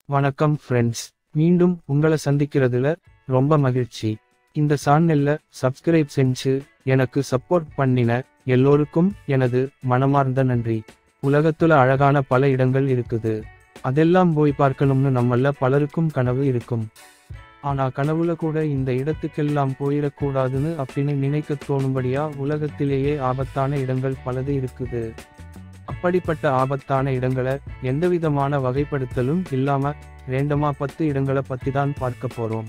வணக்கம் ஃப்ரெண்ட்ஸ் மீண்டும் உங்களை சந்திக்கிறதுல ரொம்ப மகிழ்ச்சி இந்த சேனல்ல சப்ஸ்கிரைப் செஞ்சு எனக்கு சப்போர்ட் பண்ணின எல்லோருக்கும் எனது மனமார்ந்த நன்றி உலகத்துல அழகான பல இடங்கள் இருக்குது அதெல்லாம் போய் பார்க்கணும்னு நம்மள பலருக்கும் கனவு இருக்கும் ஆனா கனவுல கூட இந்த இடத்துக்கெல்லாம் போயிடக்கூடாதுன்னு அப்படின்னு நினைக்க தோணும்படியா உலகத்திலேயே ஆபத்தான இடங்கள் பலது இருக்குது அப்படிப்பட்ட ஆபத்தான இடங்களை எந்தவிதமான வகைப்படுத்தலும் இல்லாம ரேண்டமா பத்து இடங்களை பத்தி தான் பார்க்க போறோம்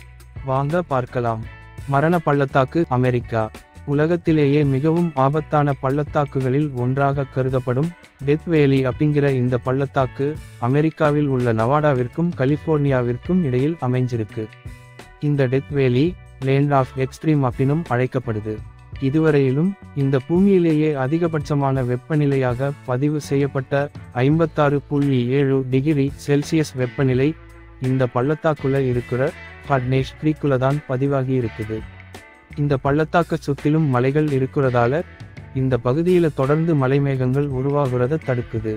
வாங்க பார்க்கலாம் மரண பள்ளத்தாக்கு அமெரிக்கா உலகத்திலேயே மிகவும் ஆபத்தான பள்ளத்தாக்குகளில் ஒன்றாக கருதப்படும் டெத் வேலி அப்படிங்கிற இந்த பள்ளத்தாக்கு அமெரிக்காவில் உள்ள நவாடாவிற்கும் கலிபோர்னியாவிற்கும் இடையில் அமைஞ்சிருக்கு இந்த டெத் வேலி லேண்ட் ஆஃப் எக்ஸ்ட்ரீம் அப்படின்னும் அழைக்கப்படுது இதுவரையிலும் இந்த பூமியிலேயே அதிகபட்சமான வெப்பநிலையாக பதிவு செய்யப்பட்ட ஐம்பத்தாறு புள்ளி ஏழு டிகிரி செல்சியஸ் வெப்பநிலை இந்த பள்ளத்தாக்குள்ள இருக்கிற ஃபட்னேஷ் கிரீக்குல தான் பதிவாகி இருக்குது இந்த பள்ளத்தாக்க சுத்திலும் மலைகள் இருக்கிறதால இந்த பகுதியில தொடர்ந்து மலைமேகங்கள் உருவாகிறத தடுக்குது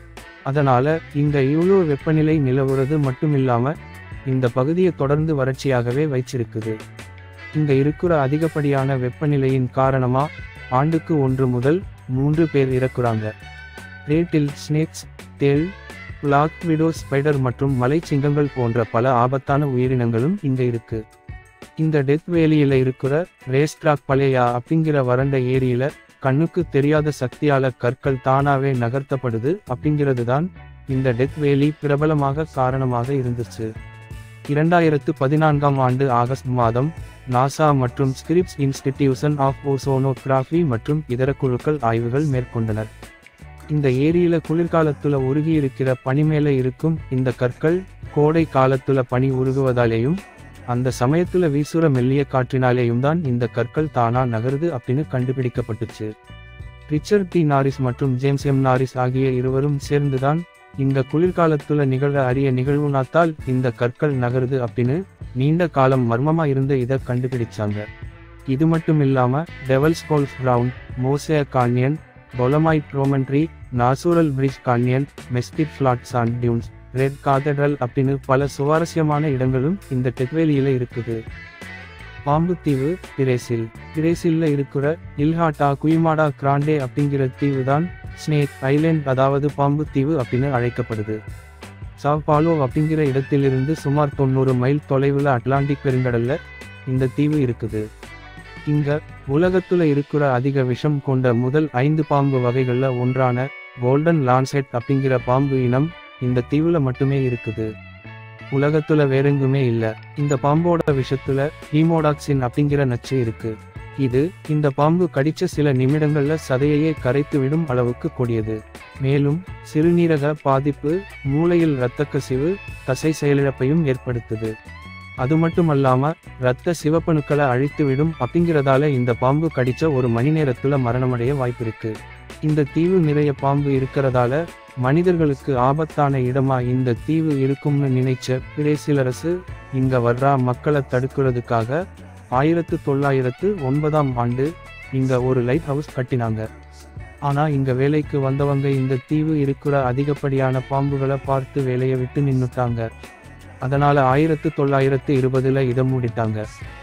அதனால இங்க இவ்வளோ வெப்பநிலை நிலவுறது மட்டுமில்லாம இந்த பகுதியை தொடர்ந்து வறட்சியாகவே வைச்சிருக்குது இங்க இருக்கிற அதிகப்படியான வெப்பநிலையின் காரணமா ஆண்டுக்கு ஒன்று முதல் மூன்று பேர் இறக்குறாங்க ரேட்டில் ஸ்னேக்ஸ் தேள் பிளாக் விடோ ஸ்பைடர் மற்றும் மலைச்சிங்கங்கள் போன்ற பல ஆபத்தான உயிரினங்களும் இங்க இருக்கு இந்த டெத் வேலியில இருக்கிற ரேஸ்ட்ராக் பழையா அப்படிங்கிற வறண்ட ஏரியில கண்ணுக்கு தெரியாத சக்தியால கற்கள் தானாவே நகர்த்தப்படுது அப்படிங்கிறது தான் இந்த டெத் வேலி பிரபலமாக காரணமாக இருந்துச்சு இரண்டாயிரத்து பதினான்காம் ஆண்டு ஆகஸ்ட் மாதம் நாசா மற்றும் ஸ்கிரிப்ஸ் இன்ஸ்டிடியூஷன் ஆஃப் ஓசோனோகிராஃபி மற்றும் இதர குழுக்கள் ஆய்வுகள் மேற்கொண்டனர் இந்த ஏரியில குளிர்காலத்துல உருகி இருக்கிற பனி மேல இருக்கும் இந்த கற்கள் கோடை காலத்துல பனி உருகுவதாலேயும் அந்த சமயத்துல வீசுற மெல்லிய காற்றினாலேயும் தான் இந்த கற்கள் தானா நகருது அப்படின்னு கண்டுபிடிக்கப்பட்டுச்சு ரிச்சர்ட் டி நாரிஸ் மற்றும் ஜேம்ஸ் எம் நாரிஸ் ஆகிய இருவரும் சேர்ந்துதான் இந்த குளிர்காலத்துல நிகழ அரிய நிகழ்வுனாத்தால் இந்த கற்கள் நகருது அப்படின்னு நீண்ட காலம் மர்மமா இருந்த இதை கண்டுபிடிச்சாங்க இது மட்டும் இல்லாம devil's golf ground mosaic canyon பொலமாய் promontory natural bridge canyon mesquite flat sand dunes red cathedral அப்படின்னு பல சுவாரஸ்யமான இடங்களும் இந்த டெக்வேலியில இருக்குது பாம்புத்தீவு பிரேசில் பிரேசில்ல இருக்கிற இல்ஹாட்டா குயிமாடா கிராண்டே அப்படிங்கிற தீவு தான் ஸ்னேக் ஐலேண்ட் அதாவது பாம்புத்தீவு அப்படின்னு அழைக்கப்படுது சாவ் பாலோ அப்படிங்கிற இடத்திலிருந்து சுமார் தொண்ணூறு மைல் தொலைவில் அட்லாண்டிக் பெருங்கடல்ல இந்த தீவு இருக்குது இங்க உலகத்துல இருக்கிற அதிக விஷம் கொண்ட முதல் ஐந்து பாம்பு வகைகள்ல ஒன்றான கோல்டன் லான்செட் அப்படிங்கிற பாம்பு இனம் இந்த தீவுல மட்டுமே இருக்குது உலகத்துல வேறெங்குமே இல்ல இந்த பாம்போட விஷத்துல ஹீமோடாக்சின் அப்படிங்கிற நச்சு இருக்கு இது இந்த பாம்பு கடிச்ச சில நிமிடங்கள்ல சதையையே கரைத்து விடும் அளவுக்கு கொடியது மேலும் சிறுநீரக பாதிப்பு மூளையில் இரத்த கசிவு தசை செயலிழப்பையும் ஏற்படுத்துது அது மட்டுமல்லாம இரத்த சிவப்பணுக்களை அழித்து விடும் அப்படிங்கிறதால இந்த பாம்பு கடிச்ச ஒரு மணி நேரத்துல மரணமடைய வாய்ப்பிருக்கு இந்த தீவு நிறைய பாம்பு இருக்கிறதால மனிதர்களுக்கு ஆபத்தான இடமா இந்த தீவு இருக்கும்னு நினைச்ச பிரேசில் அரசு இங்க வர்றா மக்களை தடுக்கிறதுக்காக ஆயிரத்து தொள்ளாயிரத்து ஒன்பதாம் ஆண்டு இங்க ஒரு லைட் ஹவுஸ் கட்டினாங்க ஆனா இங்க வேலைக்கு வந்தவங்க இந்த தீவு இருக்கிற அதிகப்படியான பாம்புகளை பார்த்து வேலையை விட்டு நின்னுட்டாங்க அதனால ஆயிரத்து தொள்ளாயிரத்து இருபதுல இதை மூடிட்டாங்க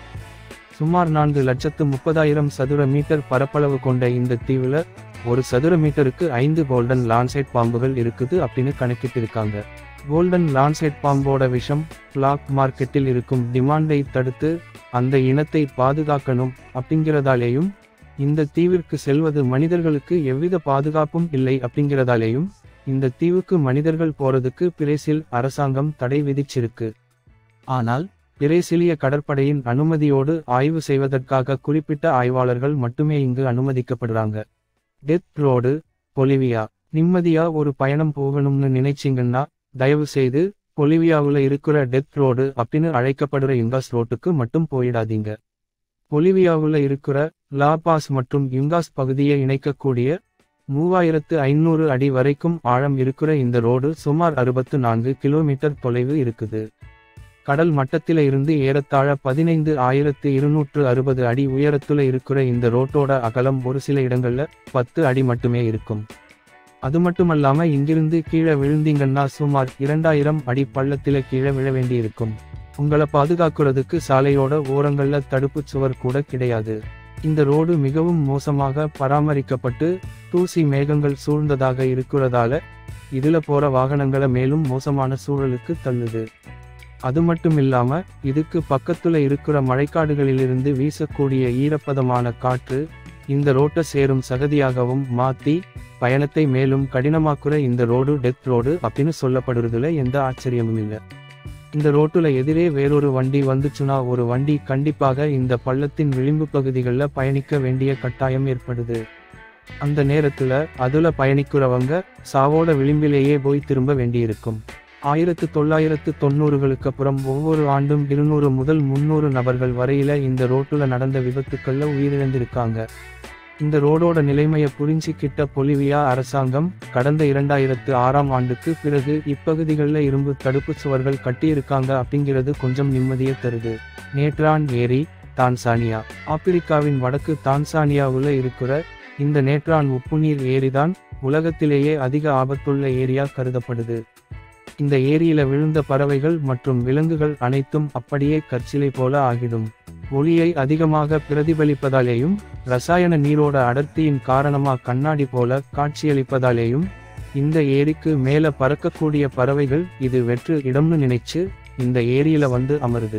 சுமார் நான்கு லட்சத்து முப்பதாயிரம் சதுர மீட்டர் பரப்பளவு கொண்ட இந்த தீவுல ஒரு சதுர மீட்டருக்கு ஐந்து கோல்டன் லான்சைட் பாம்புகள் இருக்குது அப்படின்னு கணக்கிட்டிருக்காங்க கோல்டன் லான்சைட் பாம்போட விஷம் பிளாக் மார்க்கெட்டில் இருக்கும் டிமாண்டை தடுத்து அந்த இனத்தை பாதுகாக்கணும் அப்படிங்கிறதாலேயும் இந்த தீவிற்கு செல்வது மனிதர்களுக்கு எவ்வித பாதுகாப்பும் இல்லை அப்படிங்கிறதாலேயும் இந்த தீவுக்கு மனிதர்கள் போறதுக்கு பிரேசில் அரசாங்கம் தடை விதிச்சிருக்கு ஆனால் பிரேசிலிய கடற்படையின் அனுமதியோடு ஆய்வு செய்வதற்காக குறிப்பிட்ட ஆய்வாளர்கள் மட்டுமே இங்கு அனுமதிக்கப்படுறாங்க டெத் ரோடு பொலிவியா நிம்மதியா ஒரு பயணம் போகணும்னு நினைச்சீங்கன்னா தயவு செய்து பொலிவியாவுல இருக்கிற டெத் ரோடு அப்படின்னு அழைக்கப்படுற யுங்காஸ் ரோட்டுக்கு மட்டும் போயிடாதீங்க பொலிவியாவுல இருக்கிற லாபாஸ் மற்றும் யுங்காஸ் பகுதியை இணைக்கக்கூடிய மூவாயிரத்து ஐநூறு அடி வரைக்கும் ஆழம் இருக்கிற இந்த ரோடு சுமார் அறுபத்து நான்கு கிலோமீட்டர் தொலைவு இருக்குது கடல் மட்டத்தில இருந்து ஏறத்தாழ பதினைந்து ஆயிரத்து இருநூற்று அறுபது அடி உயரத்துல இருக்கிற இந்த ரோட்டோட அகலம் ஒரு சில இடங்கள்ல பத்து அடி மட்டுமே இருக்கும் அது மட்டுமல்லாம இங்கிருந்து கீழே விழுந்தீங்கன்னா சுமார் இரண்டாயிரம் அடி பள்ளத்தில கீழே விழ வேண்டியிருக்கும் உங்களை பாதுகாக்கிறதுக்கு சாலையோட ஓரங்கள்ல தடுப்பு சுவர் கூட கிடையாது இந்த ரோடு மிகவும் மோசமாக பராமரிக்கப்பட்டு தூசி மேகங்கள் சூழ்ந்ததாக இருக்கிறதால இதுல போற வாகனங்களை மேலும் மோசமான சூழலுக்கு தள்ளுது அது மட்டும் இல்லாம இதுக்கு பக்கத்துல இருக்கிற மழைக்காடுகளிலிருந்து வீசக்கூடிய ஈரப்பதமான காற்று இந்த ரோட்டை சேரும் சகதியாகவும் மாத்தி பயணத்தை மேலும் கடினமாக்குற இந்த ரோடு டெத் ரோடு அப்படின்னு சொல்லப்படுறதுல எந்த ஆச்சரியமும் இல்லை இந்த ரோட்டுல எதிரே வேறொரு வண்டி வந்துச்சுன்னா ஒரு வண்டி கண்டிப்பாக இந்த பள்ளத்தின் விளிம்பு பகுதிகளில் பயணிக்க வேண்டிய கட்டாயம் ஏற்படுது அந்த நேரத்துல அதுல பயணிக்கிறவங்க சாவோட விளிம்பிலேயே போய் திரும்ப வேண்டியிருக்கும் ஆயிரத்து தொள்ளாயிரத்து தொண்ணூறுகளுக்கு அப்புறம் ஒவ்வொரு ஆண்டும் இருநூறு முதல் முன்னூறு நபர்கள் வரையில இந்த ரோட்டுல நடந்த விபத்துக்கள்ல உயிரிழந்திருக்காங்க இந்த ரோடோட நிலைமையை புரிஞ்சிக்கிட்ட பொலிவியா அரசாங்கம் கடந்த இரண்டாயிரத்து ஆறாம் ஆண்டுக்கு பிறகு இப்பகுதிகளில் இரும்பு தடுப்பு சுவர்கள் கட்டியிருக்காங்க அப்படிங்கிறது கொஞ்சம் நிம்மதியை தருது நேட்ரான் ஏரி தான்சானியா ஆப்பிரிக்காவின் வடக்கு தான்சானியாவுல இருக்கிற இந்த நேட்ரான் உப்புநீர் ஏரிதான் உலகத்திலேயே அதிக ஆபத்துள்ள ஏரியா கருதப்படுது இந்த ஏரியில விழுந்த பறவைகள் மற்றும் விலங்குகள் அனைத்தும் அப்படியே கற்சிலை போல ஆகிடும் ஒளியை அதிகமாக பிரதிபலிப்பதாலேயும் ரசாயன நீரோட அடர்த்தியின் காரணமா கண்ணாடி போல காட்சியளிப்பதாலேயும் இந்த ஏரிக்கு மேல பறக்கக்கூடிய பறவைகள் இது வெற்று இடம்னு நினைச்சு இந்த ஏரியில வந்து அமருது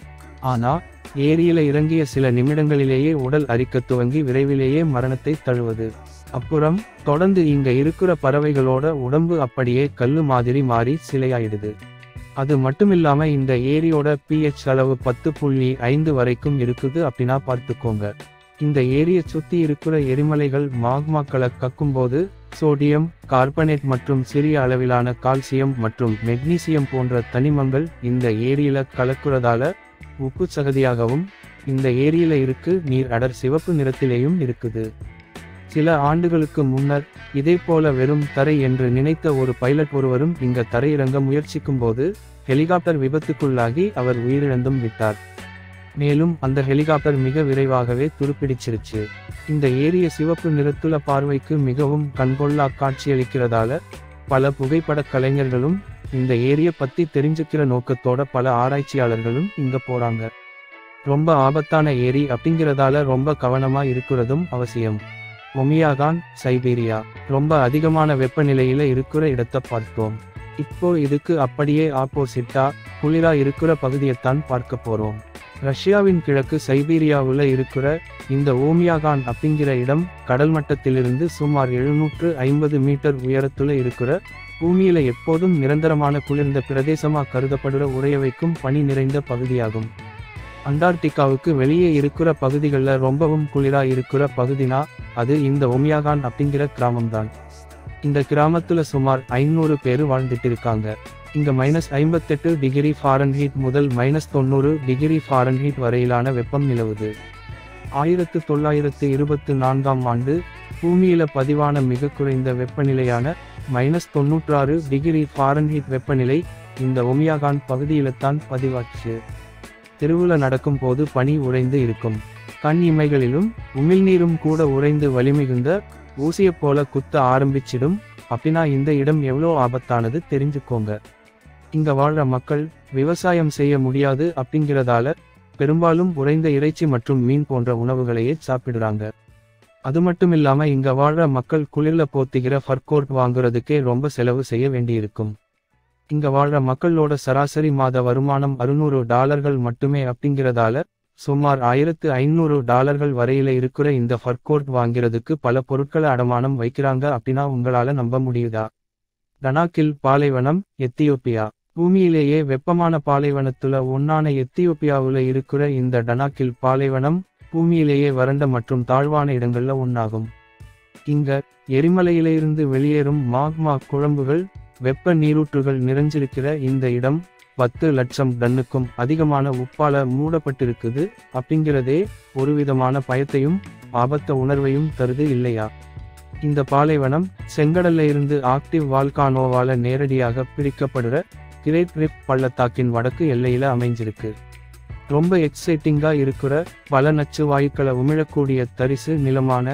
ஆனா ஏரியில இறங்கிய சில நிமிடங்களிலேயே உடல் அரிக்க துவங்கி விரைவிலேயே மரணத்தை தழுவது அப்புறம் தொடர்ந்து இங்க இருக்கிற பறவைகளோட உடம்பு அப்படியே கல்லு மாதிரி மாறி சிலையாயிடுது அது மட்டுமில்லாம இந்த ஏரியோட பிஹெச் அளவு பத்து புள்ளி ஐந்து வரைக்கும் இருக்குது அப்படின்னா பார்த்துக்கோங்க இந்த ஏரியை சுத்தி இருக்கிற எரிமலைகள் மாக்மாக்களை கக்கும்போது சோடியம் கார்பனேட் மற்றும் சிறிய அளவிலான கால்சியம் மற்றும் மெக்னீசியம் போன்ற தனிமங்கள் இந்த ஏரியில கலக்குறதால உப்பு சகதியாகவும் இந்த ஏரியில இருக்கு நீர் அடர் சிவப்பு நிறத்திலேயும் இருக்குது சில ஆண்டுகளுக்கு முன்னர் இதே போல வெறும் தரை என்று நினைத்த ஒரு பைலட் ஒருவரும் இங்க தரையிறங்க முயற்சிக்கும் போது ஹெலிகாப்டர் விபத்துக்குள்ளாகி அவர் உயிரிழந்தும் விட்டார் மேலும் அந்த ஹெலிகாப்டர் மிக விரைவாகவே துருப்பிடிச்சிருச்சு இந்த ஏரிய சிவப்பு நிறத்துள்ள பார்வைக்கு மிகவும் கண்கொள்ளா காட்சியளிக்கிறதால பல புகைப்படக் கலைஞர்களும் இந்த ஏரிய பத்தி தெரிஞ்சுக்கிற நோக்கத்தோட பல ஆராய்ச்சியாளர்களும் இங்க போறாங்க ரொம்ப ஆபத்தான ஏரி அப்படிங்கிறதால ரொம்ப கவனமா இருக்கிறதும் அவசியம் ஒமியாகான் சைபீரியா ரொம்ப அதிகமான வெப்பநிலையில இருக்கிற இடத்தை பார்த்தோம் இப்போ இதுக்கு அப்படியே ஆப்போசிட்டா குளிரா இருக்கிற பகுதியைத்தான் பார்க்க போறோம் ரஷ்யாவின் கிழக்கு சைபீரியாவுல இருக்கிற இந்த ஓமியாகான் அப்படிங்கிற இடம் கடல் மட்டத்திலிருந்து சுமார் எழுநூற்று ஐம்பது மீட்டர் உயரத்துல இருக்கிற பூமியில எப்போதும் நிரந்தரமான குளிர்ந்த பிரதேசமா கருதப்படுற உறைய வைக்கும் பனி நிறைந்த பகுதியாகும் அண்டார்டிகாவுக்கு வெளியே இருக்கிற பகுதிகளில் ரொம்பவும் குளிரா இருக்கிற பகுதினா அது இந்த ஒமியாகான் அப்படிங்கிற கிராமம்தான் இந்த கிராமத்துல சுமார் ஐநூறு பேர் வாழ்ந்துட்டு இருக்காங்க இங்க மைனஸ் ஐம்பத்தெட்டு டிகிரி ஃபாரன்ஹீட் முதல் மைனஸ் தொண்ணூறு டிகிரி ஃபாரன்ஹீட் வரையிலான வெப்பம் நிலவுது ஆயிரத்து தொள்ளாயிரத்து இருபத்து நான்காம் ஆண்டு பூமியில பதிவான மிக குறைந்த வெப்பநிலையான மைனஸ் தொண்ணூற்றாறு டிகிரி ஃபாரன்ஹீட் வெப்பநிலை இந்த ஒமியாகான் பகுதியில்தான் பதிவாச்சு தெருவுல நடக்கும் போது பனி உறைந்து இருக்கும் கண் இமைகளிலும் உமிழ்நீரும் கூட உறைந்து வலிமிகுந்த ஊசியைப் போல குத்த ஆரம்பிச்சிடும் அப்படின்னா இந்த இடம் எவ்வளோ ஆபத்தானது தெரிஞ்சுக்கோங்க இங்க வாழ்ற மக்கள் விவசாயம் செய்ய முடியாது அப்படிங்கிறதால பெரும்பாலும் உறைந்த இறைச்சி மற்றும் மீன் போன்ற உணவுகளையே சாப்பிடுறாங்க அது மட்டும் இல்லாம இங்க வாழ்ற மக்கள் குளிர்ல போத்திக்கிற ஃபர்கோட் வாங்குறதுக்கே ரொம்ப செலவு செய்ய வேண்டியிருக்கும் இங்க வாழ்ற மக்களோட சராசரி மாத வருமானம் அறுநூறு டாலர்கள் மட்டுமே அப்படிங்கிறதால சுமார் ஆயிரத்து ஐநூறு டாலர்கள் வரையில இருக்கிற இந்த ஃபர்கோட் வாங்கிறதுக்கு பல பொருட்களை அடமானம் வைக்கிறாங்க அப்படின்னா உங்களால நம்ப முடியுதா டனாக்கில் பாலைவனம் எத்தியோப்பியா பூமியிலேயே வெப்பமான பாலைவனத்துல ஒன்னான எத்தியோப்பியாவுல இருக்கிற இந்த டனாக்கில் பாலைவனம் பூமியிலேயே வறண்ட மற்றும் தாழ்வான இடங்கள்ல ஒன்னாகும் இங்க எரிமலையிலிருந்து வெளியேறும் மாக்மா குழம்புகள் வெப்ப நீரூற்றுகள் நிறைஞ்சிருக்கிற இந்த இடம் பத்து லட்சம் டன்னுக்கும் அதிகமான உப்பால மூடப்பட்டிருக்குது அப்படிங்கிறதே ஒருவிதமான பயத்தையும் ஆபத்த உணர்வையும் தருது இல்லையா இந்த பாலைவனம் செங்கடல்ல இருந்து ஆக்டிவ் வால்கானோவால நேரடியாக பிரிக்கப்படுற கிரேட் ரிப் பள்ளத்தாக்கின் வடக்கு எல்லையில அமைஞ்சிருக்கு ரொம்ப எக்ஸைட்டிங்கா இருக்கிற பல நச்சு வாயுக்களை உமிழக்கூடிய தரிசு நிலமான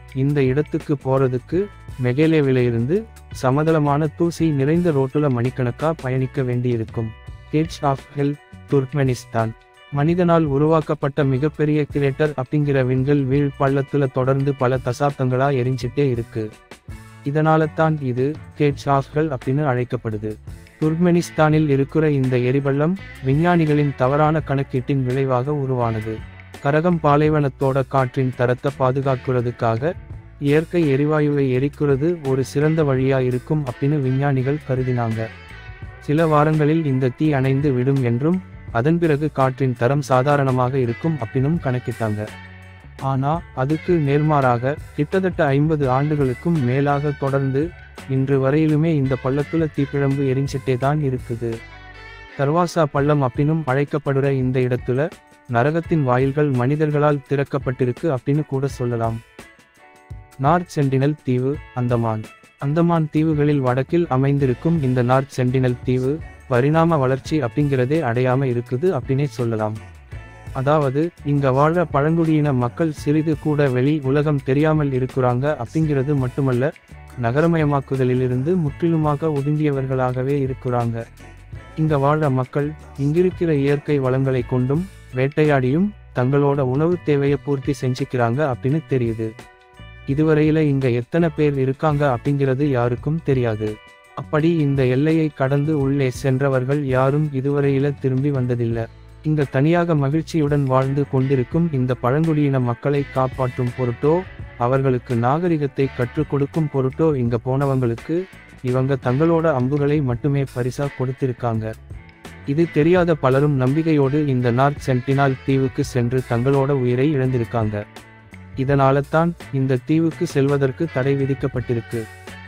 இந்த இடத்துக்கு போறதுக்கு மெகேலேவில இருந்து சமதளமான தூசி நிறைந்த ரோட்டுல மணிக்கணக்கா பயணிக்க வேண்டியிருக்கும் கேட்ஸ் ஆஃப் ஹெல் துர்க்மெனிஸ்தான் மனிதனால் உருவாக்கப்பட்ட மிகப்பெரிய கிரேட்டர் அப்படிங்கிற விண்கள் வீழ் பள்ளத்துல தொடர்ந்து பல தசாப்தங்களா எரிஞ்சிட்டே இருக்கு இதனால தான் இது கேட்ஸ் ஆஃப்கள் அப்படின்னு அழைக்கப்படுது துர்க்மெனிஸ்தானில் இருக்கிற இந்த எரிபள்ளம் விஞ்ஞானிகளின் தவறான கணக்கீட்டின் விளைவாக உருவானது கரகம் பாலைவனத்தோட காற்றின் தரத்தை பாதுகாக்கிறதுக்காக இயற்கை எரிவாயுவை எரிக்கிறது ஒரு சிறந்த வழியா இருக்கும் அப்படின்னு விஞ்ஞானிகள் கருதினாங்க சில வாரங்களில் இந்த தீ அணைந்து விடும் என்றும் அதன் பிறகு காற்றின் தரம் சாதாரணமாக இருக்கும் அப்படின்னும் கணக்கிட்டாங்க ஆனா அதுக்கு நேர்மாறாக கிட்டத்தட்ட ஐம்பது ஆண்டுகளுக்கும் மேலாக தொடர்ந்து இன்று வரையிலுமே இந்த பள்ளத்துல தீப்பிழம்பு எரிஞ்சிட்டே தான் இருக்குது தர்வாசா பள்ளம் அப்படின்னும் அழைக்கப்படுற இந்த இடத்துல நரகத்தின் வாயில்கள் மனிதர்களால் திறக்கப்பட்டிருக்கு அப்படின்னு கூட சொல்லலாம் நார்த் சென்டினல் தீவு அந்தமான் அந்தமான் தீவுகளில் வடக்கில் அமைந்திருக்கும் இந்த நார்த் சென்டினல் தீவு பரிணாம வளர்ச்சி அப்படிங்கிறதே அடையாம இருக்குது அப்படின்னே சொல்லலாம் அதாவது இங்க வாழ பழங்குடியின மக்கள் சிறிது கூட வெளி உலகம் தெரியாமல் இருக்கிறாங்க அப்படிங்கிறது மட்டுமல்ல நகரமயமாக்குதலிலிருந்து முற்றிலுமாக ஒதுங்கியவர்களாகவே இருக்கிறாங்க இங்க வாழ மக்கள் இங்கிருக்கிற இயற்கை வளங்களை கொண்டும் வேட்டையாடியும் தங்களோட உணவு தேவையை பூர்த்தி செஞ்சுக்கிறாங்க அப்படின்னு தெரியுது இதுவரையில இங்க எத்தனை பேர் இருக்காங்க அப்படிங்கிறது யாருக்கும் தெரியாது அப்படி இந்த எல்லையை கடந்து உள்ளே சென்றவர்கள் யாரும் இதுவரையில திரும்பி வந்ததில்லை இங்க தனியாக மகிழ்ச்சியுடன் வாழ்ந்து கொண்டிருக்கும் இந்த பழங்குடியின மக்களை காப்பாற்றும் பொருட்டோ அவர்களுக்கு நாகரிகத்தை கற்றுக் கொடுக்கும் பொருட்டோ இங்க போனவங்களுக்கு இவங்க தங்களோட அம்புகளை மட்டுமே பரிசா கொடுத்திருக்காங்க இது தெரியாத பலரும் நம்பிக்கையோடு இந்த நார்த் சென்டினால் தீவுக்கு சென்று தங்களோட உயிரை இழந்திருக்காங்க இதனால தான் இந்த தீவுக்கு செல்வதற்கு தடை விதிக்கப்பட்டிருக்கு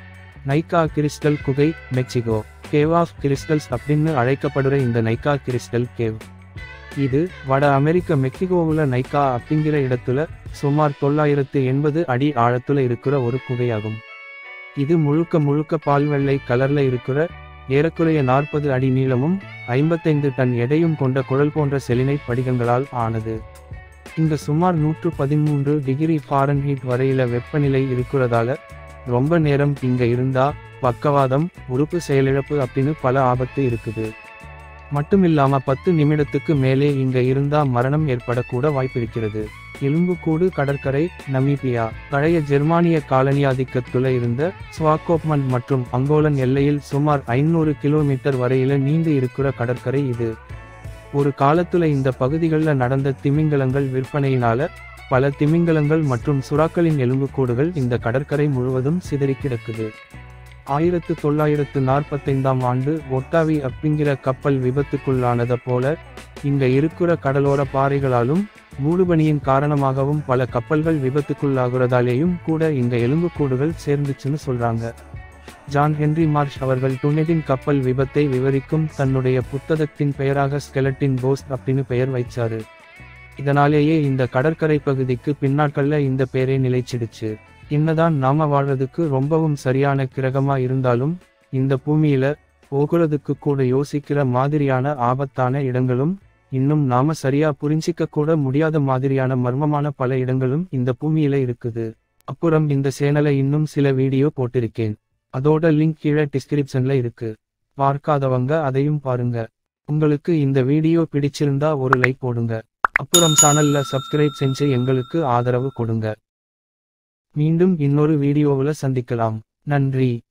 நைக்கா கிறிஸ்டல் குகை மெக்சிகோ கேவ் ஆஃப் கிறிஸ்டல்ஸ் அப்படின்னு அழைக்கப்படுற இந்த நைக்கா கிறிஸ்டல் கேவ் இது வட அமெரிக்க மெக்சிகோவுல நைக்கா அப்படிங்கிற இடத்துல சுமார் தொள்ளாயிரத்து எண்பது அடி ஆழத்துல இருக்கிற ஒரு குகையாகும் இது முழுக்க முழுக்க பால் வெள்ளை கலர்ல இருக்கிற ஏறக்குறைய நாற்பது அடி நீளமும் ஐம்பத்தைந்து டன் எடையும் கொண்ட குழல் போன்ற செலினை படிகங்களால் ஆனது இங்க சுமார் நூற்று பதிமூன்று டிகிரி ஃபாரன்ஹீட் வரையில வெப்பநிலை இருக்கிறதால ரொம்ப நேரம் இங்க இருந்தா பக்கவாதம் உறுப்பு செயலிழப்பு அப்படின்னு பல ஆபத்து இருக்குது மட்டுமில்லாம பத்து நிமிடத்துக்கு மேலே இங்க இருந்தா மரணம் ஏற்படக்கூட வாய்ப்பிருக்கிறது எலும்புக்கூடு கடற்கரை நமீபியா பழைய ஜெர்மானிய காலனியாதிக்கத்துல இருந்த ஸ்வாகோப்மன் மற்றும் அங்கோலன் எல்லையில் சுமார் ஐநூறு கிலோமீட்டர் வரையில நீண்டு இருக்கிற கடற்கரை இது ஒரு காலத்துல இந்த பகுதிகளில் நடந்த திமிங்கலங்கள் விற்பனையினால பல திமிங்கலங்கள் மற்றும் சுறாக்களின் எலும்புக்கூடுகள் இந்த கடற்கரை முழுவதும் சிதறி கிடக்குது ஆயிரத்து தொள்ளாயிரத்து நாற்பத்தைந்தாம் ஆண்டு ஒட்டாவி அப்படிங்கிற கப்பல் விபத்துக்குள்ளானத போல இங்க இருக்கிற கடலோர பாறைகளாலும் மூடுபனியின் காரணமாகவும் பல கப்பல்கள் விபத்துக்குள்ளாகிறதாலேயும் கூட இங்க எலும்புக்கூடுகள் சேர்ந்துச்சுன்னு சொல்றாங்க ஜான் ஹென்றி மார்ஷ் அவர்கள் டுனெட்டின் கப்பல் விபத்தை விவரிக்கும் தன்னுடைய புத்தகத்தின் பெயராக ஸ்கெலட்டின் போஸ்ட் அப்படின்னு பெயர் வைச்சாரு இதனாலேயே இந்த கடற்கரை பகுதிக்கு பின்னாட்கள்ல இந்த பேரே நிலைச்சிடுச்சு என்னதான் நாம வாழ்றதுக்கு ரொம்பவும் சரியான கிரகமா இருந்தாலும் இந்த பூமியில போகிறதுக்கு கூட யோசிக்கிற மாதிரியான ஆபத்தான இடங்களும் இன்னும் நாம சரியா புரிஞ்சிக்க கூட முடியாத மாதிரியான மர்மமான பல இடங்களும் இந்த பூமியில இருக்குது அப்புறம் இந்த சேனலை இன்னும் சில வீடியோ போட்டிருக்கேன் அதோட லிங்க் கீழே டிஸ்கிரிப்ஷன்ல இருக்கு பார்க்காதவங்க அதையும் பாருங்க உங்களுக்கு இந்த வீடியோ பிடிச்சிருந்தா ஒரு லைக் போடுங்க அப்புறம் சேனல்ல சப்ஸ்கிரைப் செஞ்சு எங்களுக்கு ஆதரவு கொடுங்க மீண்டும் இன்னொரு வீடியோவுல சந்திக்கலாம் நன்றி